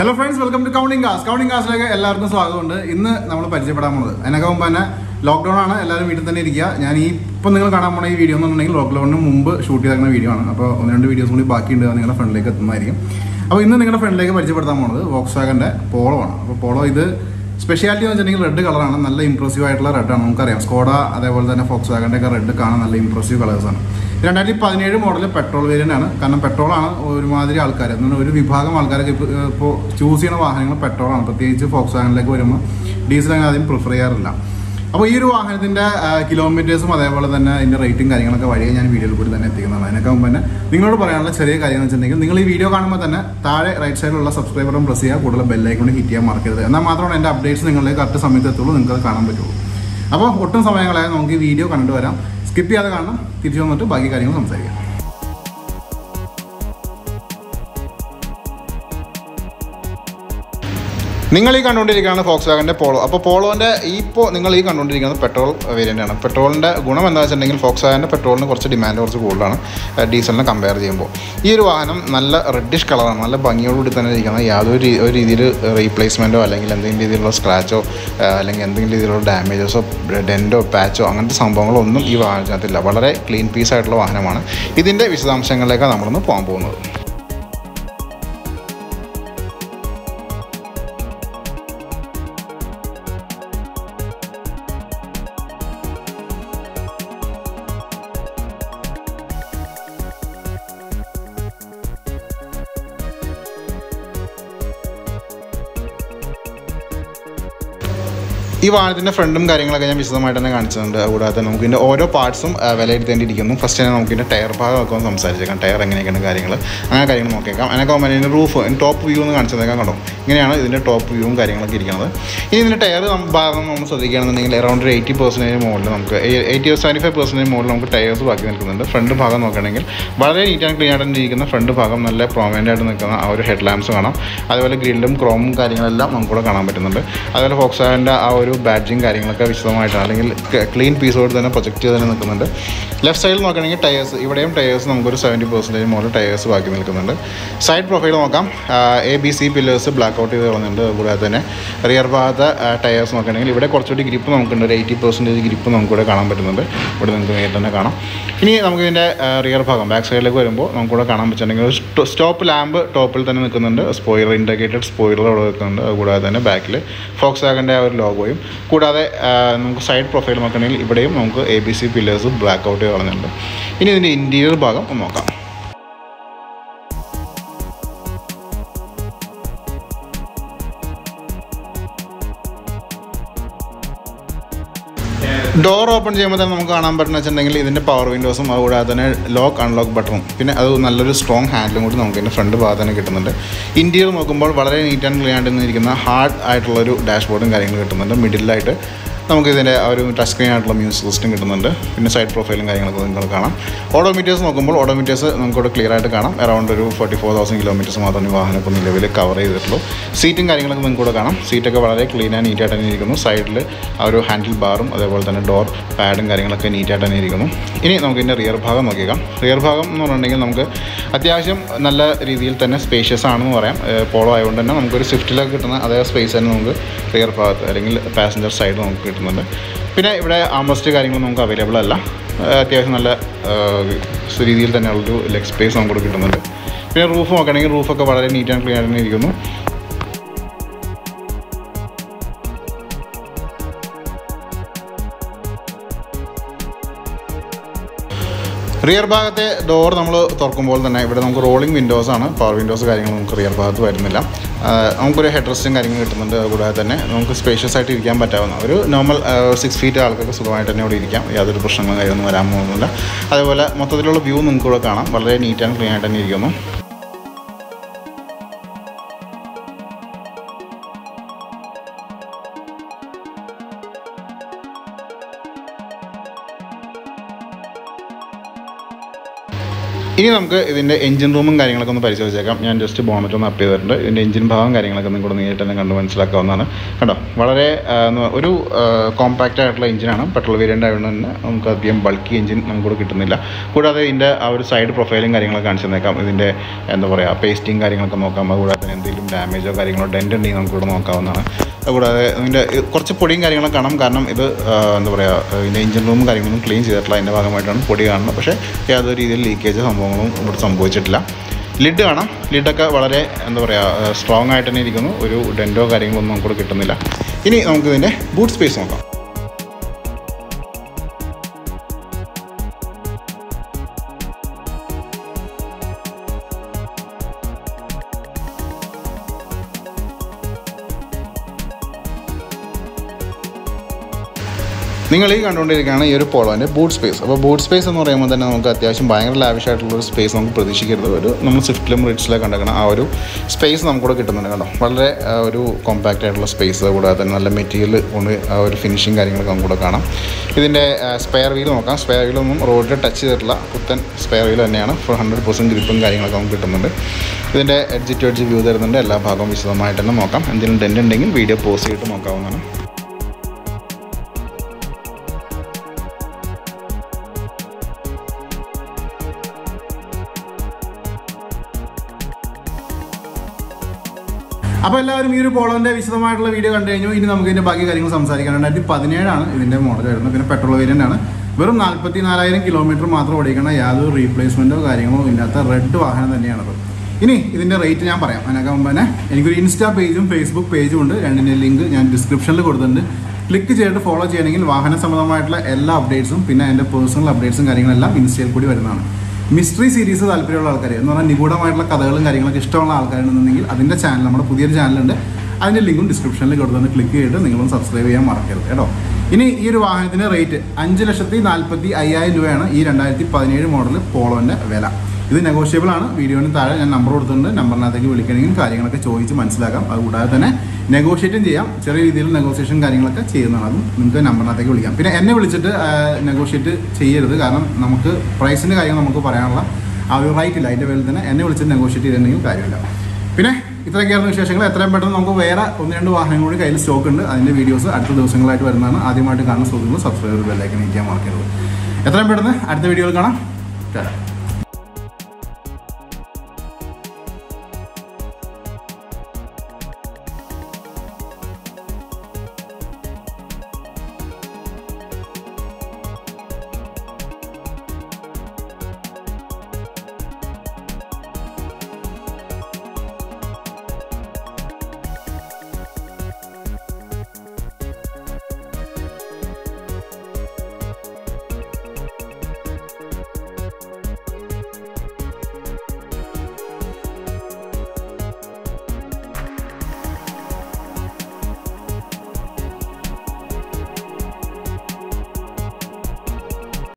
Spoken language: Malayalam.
hello friends welcome to counting cars counting കാസിലേക്ക് എല്ലാവർക്കും സ്വാഗതമുണ്ട് ഇന്ന് നമ്മൾ പരിചയപ്പെടാൻ പോകുന്നത് അതിനൊക്കെ മുമ്പ് തന്നെ ലോക്ക്ഡൗൺ ആണ് എല്ലാവരും വീട്ടിൽ തന്നെ ഇരിക്കുക ഞാൻ ഈ ഇപ്പം നിങ്ങൾ കാണാൻ പോണ ഈ വീഡിയോ എന്നുണ്ടെങ്കിൽ ലോക്ക്ഡൗണിന് മുമ്പ് ഷൂട്ട് ചെയ്തിരുന്ന വീഡിയോ ആണ് അപ്പോൾ ഒന്ന് രണ്ട് വീഡിയോസ് കൂടി ബാക്കിയുണ്ട് അത് നിങ്ങളുടെ ഫ്രണ്ടിലേക്ക് എത്തുന്നതായിരിക്കും അപ്പോൾ ഇന്ന് നിങ്ങളുടെ ഫ്രണ്ടിലേക്ക് പരിചയപ്പെടുത്താൻ പോകുന്നത് വോക്സ് വാഗൻ്റെ പോളോ ആണ് അപ്പോൾ പോളോ ഇത് സ്പെഷ്യാലിറ്റി എന്ന് വെച്ചിട്ടുണ്ടെങ്കിൽ റെഡ് കളറാണ് നല്ല ഇംപ്രസീവ് ആയിട്ടുള്ള റെഡാണ് നമുക്കറിയാം സ്കോഡ അതേപോലെ തന്നെ ഫോക്സ് വാഗൻ്റെ ഒക്കെ റെഡ് കാണാൻ നല്ല ഇംപ്രസീവ് കളേഴ്സാണ് രണ്ടായിരത്തി പതിനേഴ് മോഡൽ പെട്രോൾ വേരിയൻ്റ് ആണ് കാരണം പെട്രോളാണ് ഒരുമാതിരി ആൾക്കാർ എന്നാൽ ഒരു വിഭാഗം ആൾക്കാരൊക്കെ ഇപ്പോൾ ഇപ്പോൾ ചൂസ് ചെയ്യുന്ന വാഹനങ്ങൾ പെട്രോളാണ് പ്രത്യേകിച്ച് ഫോക്സ് വാഗനിലേക്ക് വരുമ്പോൾ ഡീസൽ അങ്ങനെ ആദ്യം പ്രിഫർ ചെയ്യാറില്ല അപ്പോൾ ഈ ഒരു വാഹനത്തിൻ്റെ കിലോമീറ്റേഴ്സും അതേപോലെ തന്നെ അതിൻ്റെ റേറ്റും കാര്യങ്ങളൊക്കെ വഴിയെ ഞാൻ വീഡിയോയിൽ കൂടി തന്നെ എത്തിക്കുന്നതാണ് അതിനൊക്കെ മുമ്പ് തന്നെ നിങ്ങളോട് പറയാനുള്ള ചെറിയ കാര്യം എന്ന് വെച്ചിട്ടുണ്ടെങ്കിൽ നിങ്ങൾ ഈ വീഡിയോ കാണുമ്പോൾ തന്നെ താഴെ റൈറ്റ് സൈഡിലുള്ള സബ്സ്ക്രൈബറും പ്രസ് ചെയ്യുക കൂടുതൽ ബെല്ലൈക്കൊണ്ട് ഹിറ്റ് ചെയ്യാൻ മറക്കരുത് എന്നാൽ മാത്രമാണ് എൻ്റെ അപ്ഡേറ്റ്സ് നിങ്ങളിലേക്ക് കറക്റ്റ് സമയത്ത് എത്തുള്ളൂ നിങ്ങൾക്ക് അത് കാണാൻ പറ്റുള്ളൂ അപ്പോൾ ഒട്ടും സമയങ്ങളായ നമുക്ക് ഈ വീഡിയോ കണ്ടിട്ട് വരാം സ്കിപ്പ് ചെയ്യാതെ കാണണം തിരിച്ചു വന്നിട്ട് ബാക്കി കാര്യങ്ങൾ സംസാരിക്കാം നിങ്ങൾ ഈ കണ്ടുകൊണ്ടിരിക്കുകയാണ് ഫോക്സ് വാഗൻ്റെ പോളോ അപ്പോൾ പോളോൻ്റെ ഇപ്പോൾ നിങ്ങൾ ഈ കണ്ടുകൊണ്ടിരിക്കുന്നത് പെട്രോൾ വേരിയൻ്റ് ആണ് പെട്രോളിൻ്റെ ഗുണം എന്താ വെച്ചിട്ടുണ്ടെങ്കിൽ ഫോക്സ് വാഗൻ്റെ പെട്രോളിന് കുറച്ച് ഡിമാൻഡ് കുറച്ച് കൂടുതലാണ് ഏഹ് ഡീസലിനെ കമ്പയർ ചെയ്യുമ്പോൾ ഈ ഒരു വാഹനം നല്ല റെഡിഷ് കളറാണ് നല്ല ഭംഗിയോടുകൂടി തന്നെ ഇരിക്കുന്നത് യാതൊരു രീ- ഒരു രീതിയിൽ റീപ്ലേസ്മെൻറ്റോ അല്ലെങ്കിൽ എന്തെങ്കിലും രീതിയിലുള്ള സ്ക്രാച്ചോ അല്ലെങ്കിൽ എന്തെങ്കിലും രീതിയിലുള്ള ഡാമേജസോ ഡെൻറ്റോ പാച്ചോ അങ്ങനത്തെ സംഭവങ്ങളോ ഒന്നും ഈ വാഹനത്തിനകത്തില്ല വളരെ ക്ലീൻ പീസ് ആയിട്ടുള്ള വാഹനമാണ് ഇതിൻ്റെ വിശദാംശങ്ങളിലേക്കാണ് നമ്മളൊന്ന് പോകാൻ പോകുന്നത് ഈ വാഹനത്തിൻ്റെ ഫ്രണ്ടും കാര്യങ്ങളൊക്കെ ഞാൻ വിശദമായിട്ട് തന്നെ കാണിച്ചിട്ടുണ്ട് കൂടാതെ തന്നെ നമുക്ക് ഇതിൻ്റെ ഓരോ പാർട്സും വിലയിരുത്തേണ്ടിയിരിക്കുന്നു ഫസ്റ്റ് തന്നെ നമുക്ക് ഇതിൻ്റെ ടയർ ഭാഗമൊക്കെ ഒന്ന് സംസാരിച്ചേക്കാം ടയർ എങ്ങനെയൊക്കെയാണ് കാര്യങ്ങൾ അങ്ങനെ കാര്യങ്ങൾ നോക്കിയേക്കാം അതിനൊക്കെ മുമ്പ് ഇതിൻ്റെ റൂഫ് ടോപ്പ് വ്യൂ ഒന്ന് കാണിച്ചു തന്നേക്കാം കണ്ടോ ഇങ്ങനെയാണ് ഇതിൻ്റെ ടോപ്പ് വ്യൂവും കാര്യങ്ങളൊക്കെ ഇരിക്കുന്നത് ഇനി ഇതിൻ്റെ ടയർ ഭാഗം നമ്മൾ ശ്രദ്ധിക്കുകയാണെന്നുണ്ടെങ്കിൽ അറൗണ്ട് ഒരു എയ്റ്റി പെർസെൻറ്റേജ് മുകളിൽ നമുക്ക് എയ്റ്റി സെവൻറ്റി ഫൈവ് പെർസെൻറ്റേജ് മുകളിൽ നമുക്ക് ടയേഴ്സ് ബാക്കി നിൽക്കുന്നുണ്ട് ഫ്രണ്ട് ഭാഗം നോക്കുകയാണെങ്കിൽ വളരെ നീറ്റ് ആൻഡ് ക്ലീൻ ആയിട്ട് തന്നെ ഇരിക്കുന്ന ഫ്രണ്ട് ഭാഗം നല്ല പ്രോമിനൻ്റ് ആയിട്ട് നിൽക്കുന്ന ആ ഒരു ഹെഡ് ലാമ്പ്സ് കാണാം അതുപോലെ ഗ്രില്ലും ക്രോമും കാര്യങ്ങളെല്ലാം നമുക്കിവിടെ കാണാൻ പറ്റുന്നുണ്ട് അതുപോലെ ഫോക്സാവിൻ്റെ ആ ഒരു ബാഡ്ജിങ് കാര്യങ്ങളൊക്കെ വിശദമായിട്ടാണ് അല്ലെങ്കിൽ ക്ലീൻ പീസോട് തന്നെ പ്രൊജക്റ്റ് ചെയ്ത് തന്നെ നിൽക്കുന്നുണ്ട് ലെഫ്റ്റ് സൈഡിൽ നോക്കുകയാണെങ്കിൽ ടയേഴ്സ് ഇവിടെയും ടയേഴ്സ് നമുക്കൊരു സെവൻറ്റി പെർസെൻറ്റേജ് മുകളിൽ ടയേഴ്സ് ബാക്കി നിൽക്കുന്നുണ്ട് സൈഡ് പ്രൊഫൈൽ നോക്കാം A B C pillars black out ചെയ്ത് കളഞ്ഞിട്ടുണ്ട് കൂടാതെ തന്നെ റിയർ ഭാഗത്തെ ടയേഴ്സ് നോക്കുകയാണെങ്കിൽ ഇവിടെ കുറച്ചുകൂടി ഗ്രിപ്പ് നമുക്കുണ്ട് ഒരു എയ്റ്റി പെർസെൻറ്റേജ് ഗ്രിപ്പ് നമുക്കിവിടെ കാണാൻ പറ്റുന്നുണ്ട് ഇവിടെ നിങ്ങൾക്ക് നേരിട്ട് തന്നെ കാണാം ഇനി നമുക്ക് ഇതിൻ്റെ റിയർ ഭാഗം ബാക്ക് സൈഡിലേക്ക് വരുമ്പോൾ നമുക്കിവിടെ കാണാൻ പറ്റുന്നുണ്ടെങ്കിൽ സ്റ്റോപ്പ് ലാമ്പ് ടോപ്പിൽ തന്നെ നിൽക്കുന്നുണ്ട് സ്പോയിലർ ഇൻറ്റഗ്രേറ്റഡ് സ്പോയിലർ അവിടെ നിൽക്കുന്നുണ്ട് അതുകൂടാതെ തന്നെ ബാക്കിൽ ഫോക്സ് വാഗൻ്റെ ആ ഒരു ലോഗോയും കൂടാതെ ആ, നമുക്ക് സൈഡ് പ്രൊഫൈൽ നോക്കുകയാണെങ്കിൽ ഇവിടെയും നമുക്ക് A B C pillars black out കളഞ്ഞിട്ടുണ്ട് ഇനി ഇതിൻ്റെ ഇൻറ്റീരിയർ ഭാഗം ഒന്ന് നോക്കാം ഡോർ ഓപ്പൺ ചെയ്യുമ്പോൾ തന്നെ നമുക്ക് കാണാൻ പറ്റുന്ന വെച്ചിട്ടുണ്ടെങ്കിൽ ഇതിൻ്റെ പവർ വിൻഡോസും അതുകൂടാതെ തന്നെ ലോക്ക് അൺലോക്ക് ബട്ടണും പിന്നെ അത് നല്ലൊരു സ്ട്രോങ് ഹാൻഡിലും കൂടി നമുക്ക് ഇതിൻ്റെ ഫ്രണ്ട് ഭാഗത്ത് തന്നെ കിട്ടുന്നുണ്ട് ഇൻറ്റീരിയർ നോക്കുമ്പോൾ വളരെ നീറ്റ് ആൻഡ് ക്ലിയർ ആയിട്ട് ഇരിക്കുന്ന ഹാർഡ് ആയിട്ടുള്ളൊരു ഡാഷ്ബോർഡും കാര്യങ്ങളും കിട്ടുന്നുണ്ട് മിഡിലായിട്ട് നമുക്ക് ഇതിൻ്റെ ആ ഒരു ടച്ച് സ്ക്രീൻ ആയിട്ടുള്ള മ്യൂസിക് സിസ്റ്റം കിട്ടുന്നുണ്ട് പിന്നെ സൈഡ് പ്രൊഫൈലും കാര്യങ്ങളൊക്കെ നിങ്ങൾക്ക് കാണാം ഓഡോമീറ്റേഴ്സ് നോക്കുമ്പോൾ ഓഡോമീറ്റേഴ്സ് നമുക്കിവിടെ ക്ലിയർ ആയിട്ട് കാണാം അറൗണ്ട് ഒരു ഫോർട്ടി ഫോർ തൗസൻഡ് കിലോമീറ്റേഴ്സ് മാത്രമേ ഈ വാഹനം ഇപ്പോൾ നിലവിൽ കവർ ചെയ്തിട്ടുള്ളൂ സീറ്റും കാര്യങ്ങളൊക്കെ നിങ്ങൾക്ക് ഇവിടെ കാണാം സീറ്റൊക്കെ വളരെ ക്ലീൻ ആൻഡ് നീറ്റായിട്ട് തന്നെ ഇരിക്കുന്നു സൈഡിൽ ആ ഒരു ഹാൻഡിൽ ബാറും അതേപോലെ തന്നെ ഡോർ പാഡും കാര്യങ്ങളൊക്കെ നീറ്റായിട്ട് തന്നെ ഇരിക്കുന്നു ഇനി നമുക്ക് ഇതിൻ്റെ റിയർ ഭാഗം നോക്കിയേക്കാം റിയർ ഭാഗം എന്ന് പറഞ്ഞിട്ടുണ്ടെങ്കിൽ നമുക്ക് അത്യാവശ്യം നല്ല രീതിയിൽ തന്നെ സ്പേഷ്യസ് ആണെന്ന് പറയാം ഏഹ് പോളോ ആയതുകൊണ്ട് തന്നെ നമുക്കൊരു സ്വിഫ്റ്റിലൊക്കെ കിട്ടുന്ന അതേ സ്പേസ് തന്നെ നമുക്ക് റിയർ ഭാഗത്ത് അല്ലെങ്കിൽ പാസഞ്ചർ സൈഡ് നമുക്ക് കിട്ടുന്നുണ്ട് പിന്നെ ഇവിടെ ആംബസ്റ്റ് കാര്യങ്ങൾ നമുക്ക് അവൈലബിൾ അല്ല ഏഹ് അത്യാവശ്യം നല്ല ഏഹ് രീതിയിൽ തന്നെയുള്ളൊരു ലെഗ് സ്പേസ് നമുക്ക് കിട്ടുന്നുണ്ട് പിന്നെ റൂഫ് നോക്കുകയാണെങ്കിൽ റൂഫൊക്കെ വളരെ നീറ്റ് ആൻഡ് ക്ലിയർ തന്നെ ഇരിക്കുന്നു റിയർ ഭാഗത്തെ ഡോർ നമ്മൾ തുറക്കുമ്പോൾ തന്നെ ഇവിടെ നമുക്ക് റോളിംഗ് വിൻഡോസ് ആണ് പവർ വിൻഡോസ് കാര്യങ്ങൾ നമുക്ക് റിയർ ഭാഗത്ത് വരുന്നില്ല ആ, നമുക്കൊരു ഹെഡ് റെസ്റ്റും കാര്യങ്ങൾ കിട്ടുന്നുണ്ട് കൂടാതെ തന്നെ നമുക്ക് സ്പേഷ്യസ് ആയിട്ട് ഇരിക്കാൻ പറ്റാവുന്ന ഒരു നോർമൽ സിക്സ് ഫീറ്റ് ആൾക്കൊക്കെ സുഖമായിട്ട് തന്നെ ഇവിടെ ഇരിക്കാം യാതൊരു പ്രശ്നങ്ങളും കാര്യമൊന്നും വരാൻ പോകുന്നില്ല അതേപോലെ മൊത്തത്തിലുള്ള വ്യൂ നിങ്ങൾക്ക് ഇവിടെ കാണാം വളരെ നീറ്റ് ആൻഡ് ക്ലീൻ ആയിട്ട് തന്നെ ഇരിക്കുന്നു ഇനി നമുക്ക് ഇതിൻ്റെ എഞ്ചിൻ റൂമും കാര്യങ്ങളൊക്കെ ഒന്ന് പരിശോധിച്ചേക്കാം ഞാൻ ജസ്റ്റ് ബോണറ്റ് ഒന്ന് അപ്പ് ചെയ്തിട്ടുണ്ട് ഇതിൻ്റെ എഞ്ചിൻ ഭാഗം കാര്യങ്ങളൊക്കെ നിങ്ങൾക്ക് കൂടെ നേരിട്ട് തന്നെ കണ്ട് മനസ്സിലാക്കാവുന്നതാണ് കണ്ടോ വളരെ ആ, എന്ന് ഒരു കോമ്പാക്റ്റ് ആയിട്ടുള്ള എഞ്ചിനാണ് പെട്രോൾ വേരിയൻ്റ് ആയതുകൊണ്ട് തന്നെ നമുക്ക് അധികം ബൾക്കി എഞ്ചിൻ നമുക്കിവിടെ കിട്ടുന്നില്ല കൂടാതെ ഇതിൻ്റെ ആ ഒരു സൈഡ് പ്രൊഫൈലും കാര്യങ്ങളൊക്കെ കാണിച്ചു തന്നേക്കാം ഇതിൻ്റെ എന്താ പറയുക പേസ്റ്റിങ് കാര്യങ്ങളൊക്കെ നോക്കാം അതുകൂടാതെ തന്നെ എന്തെങ്കിലും ഡാമേജോ കാര്യങ്ങളോ ഡെൻറ്റ് ഉണ്ടെങ്കിൽ നമുക്കിവിടെ നോക്കാവുന്നതാണ് അതുകൂടാതെ ഇതിൻ്റെ കുറച്ച് പൊടിയും കാര്യങ്ങളൊക്കെ കാണാം കാരണം ഇത് ആ, എന്താ പറയുക ഇതിൻ്റെ എഞ്ചിൻ റൂമും കാര്യങ്ങളൊന്നും ക്ലീൻ ചെയ്തിട്ടില്ല അതിൻ്റെ ഭാഗമായിട്ടാണ് പൊടി കാണുന്നത് പക്ഷേ യാതൊരു രീതിയിൽ ലീക്കേജ് സംഭവങ്ങളും ഇവിടെ സംഭവിച്ചിട്ടില്ല ലിഡ് കാണാം ലിഡൊക്കെ വളരെ എന്താ പറയുക സ്ട്രോങ് ആയിട്ട് തന്നെ ഇരിക്കുന്നു ഒരു ഡെൻറ്റോ കാര്യങ്ങളൊന്നും നമുക്കിവിടെ കിട്ടുന്നില്ല ഇനി നമുക്കിതിൻ്റെ ബൂട്ട് സ്പേസ് നോക്കാം നിങ്ങൾ ഈ കണ്ടുകൊണ്ടിരിക്കുകയാണ് ഈ ഒരു പോളോൻ്റെ ബൂട്ട് സ്പേസ് അപ്പോൾ ബൂട്ട് സ്പേസ് എന്ന് പറയുമ്പോൾ തന്നെ നമുക്ക് അത്യാവശ്യം ഭയങ്കര ലാവിഷ് ആയിട്ടുള്ള ഒരു സ്പേസ് നമുക്ക് പ്രതീക്ഷിക്കരുത് ഒരു നമ്മൾ സ്വിഫ്റ്റിലും റിഡ്സിലൊക്കെ കണ്ടേക്കണം ആ ഒരു സ്പേസ് നമുക്കിവിടെ കിട്ടുന്നുണ്ട് കണ്ടോ വളരെ ആ, ഒരു കോമ്പാക്റ്റ് ആയിട്ടുള്ള സ്പേസ് കൂടാതെ തന്നെ നല്ല മെറ്റീരിയൽ കൊണ്ട് ആ ഒരു ഫിനിഷിങ് കാര്യങ്ങളൊക്കെ നമുക്കിവിടെ കാണാം ഇതിൻ്റെ സ്പെയർ വീൽ നോക്കാം സ്പെയർ വീലൊന്നും റോഡിൽ ടച്ച് ചെയ്തിട്ടുള്ള പുത്തൻ സ്പെയർ വീൽ തന്നെയാണ് ഫോർ ഹൺഡ്രഡ് പെർസെൻറ്റ് ഗ്രിപ്പും കാര്യങ്ങളൊക്കെ നമുക്ക് കിട്ടുന്നുണ്ട് ഇതിൻ്റെ എഡ്ജ് ടു എഡ്ജ് വ്യൂ തരുന്നുണ്ട് എല്ലാ ഭാഗവും വിശദമായിട്ട് തന്നെ നോക്കാം എന്തെങ്കിലും ഡെൻ്റ് ഉണ്ടെങ്കിൽ വീഡിയോ പോസ്റ്റ് ചെയ്തിട്ട് നോക്കാവുന്നതാണ് അപ്പോൾ എല്ലാവരും ഈ ഒരു പോളോന്റെ വിശദമായിട്ടുള്ള വീഡിയോ കണ്ടു കഴിഞ്ഞു ഇനി നമുക്ക് ഇതിന്റെ ബാക്കി കാര്യങ്ങൾ സംസാരിക്കാം രണ്ടായിരത്തി പതിനേഴാണ് ഇതിന്റെ മോഡൽ വരുന്നത് പിന്നെ പെട്രോൾ വേരിയന്റ് ആണ് വെറും നാൽപ്പത്തി നാലായിരം കിലോമീറ്റർ മാത്രം ഓടിക്കണം യാതൊരു റീപ്ലേസ്മെന്റോ കാര്യങ്ങളോ ഇല്ലാത്ത റെഡ് വാഹനം തന്നെയാണത് ഇനി ഇതിന്റെ റേറ്റ് ഞാൻ പറയാം അതിനൊക്കെ മുമ്പ് തന്നെ എനിക്കൊരു ഇൻസ്റ്റാ പേജും ഫേസ്ബുക്ക് പേജും ഉണ്ട് രണ്ടിന്റെ ലിങ്ക് ഞാൻ ഡിസ്ക്രിപ്ഷനിൽ കൊടുത്തിട്ടുണ്ട് ക്ലിക്ക് ചെയ്തിട്ട് ഫോളോ ചെയ്യണമെങ്കിൽ വാഹന സംബന്ധമായിട്ടുള്ള എല്ലാ അപ്ഡേറ്റ്സും പിന്നെ എൻ്റെ പേഴ്സണൽ അപ്ഡേറ്റ്സും കാര്യങ്ങളെല്ലാം ഇൻസ്റ്റയിൽ കൂടി വരുന്നതാണ് മിസ്റ്ററി സീരീസ് താല്പര്യമുള്ള ആൾക്കാർ എന്ന് പറഞ്ഞാൽ നിഗൂഢമായിട്ടുള്ള കഥകളും കാര്യങ്ങളൊക്കെ ഇഷ്ടമുള്ള ആൾക്കാരുണ്ടെന്നുണ്ടെങ്കിൽ അതിൻ്റെ ചാനൽ നമ്മുടെ പുതിയൊരു ചാനലുണ്ട് അതിൻ്റെ ലിങ്കും ഡിസ്ക്രിപ്ഷനിൽ കൊടുത്തുകൊണ്ട് ക്ലിക്ക് ചെയ്തിട്ട് നിങ്ങളും സബ്സ്ക്രൈബ് ചെയ്യാൻ മറക്കരുത് കേട്ടോ ഇനി ഈ ഒരു വാഹനത്തിൻ്റെ റേറ്റ് അഞ്ച് ലക്ഷത്തി നാൽപ്പത്തി അയ്യായിരം രൂപയാണ് ഈ രണ്ടായിരത്തി പതിനേഴ് മോഡൽ പോളോൻ്റെ വില ഇത് നെഗോഷ്യബിൾ ആണ് വീഡിയോന് താഴെ ഞാൻ നമ്പർ കൊടുത്തിട്ടുണ്ട് നമ്പറിനകത്തേക്ക് വിളിക്കണമെങ്കിൽ കാര്യങ്ങളൊക്കെ ചോദിച്ച് മനസ്സിലാക്കാം അതുകൂടാതെ തന്നെ നെഗോഷിയേറ്റും ചെയ്യാം ചെറിയ രീതിയിൽ നെഗോഷിയേഷൻ കാര്യങ്ങളൊക്കെ ചെയ്യുന്നതാണ് അതും നിങ്ങൾക്ക് നമ്പറിനകത്തേക്ക് വിളിക്കാം പിന്നെ എന്നെ വിളിച്ചിട്ട് നെഗോഷിയേറ്റ് ചെയ്യരുത് കാരണം നമുക്ക് പ്രൈസിൻ്റെ കാര്യം നമുക്ക് പറയാനുള്ള ആ ഒരു റൈറ്റ് ഇല്ല അതിൻ്റെ പേരിൽ തന്നെ എന്നെ വിളിച്ചിട്ട് നെഗോഷിയേറ്റ് ചെയ്തിട്ടുണ്ടെങ്കിൽ കാര്യമില്ല പിന്നെ ഇത്രയൊക്കെയായിരുന്നു വിശേഷങ്ങൾ എത്രയും പെട്ടെന്ന് നമുക്ക് വേറെ ഒന്ന് രണ്ട് വാഹനങ്ങൾ കൂടി കയ്യിൽ സ്റ്റോക്ക് ഉണ്ട് അതിൻ്റെ വീഡിയോസ് അടുത്ത ദിവസങ്ങളായിട്ട് വരുന്നതാണ് ആദ്യമായിട്ട് കാണുന്ന സുഹൃത്തുക്കൾ സബ്സ്ക്രൈബർ ബെല്ലൈക്കൻ നീക്കാൻ മറക്കരുത് എത്രയും പെട്ടെന്ന് അടുത്ത വീഡിയോയിൽ കാണാം ടാറ്റാ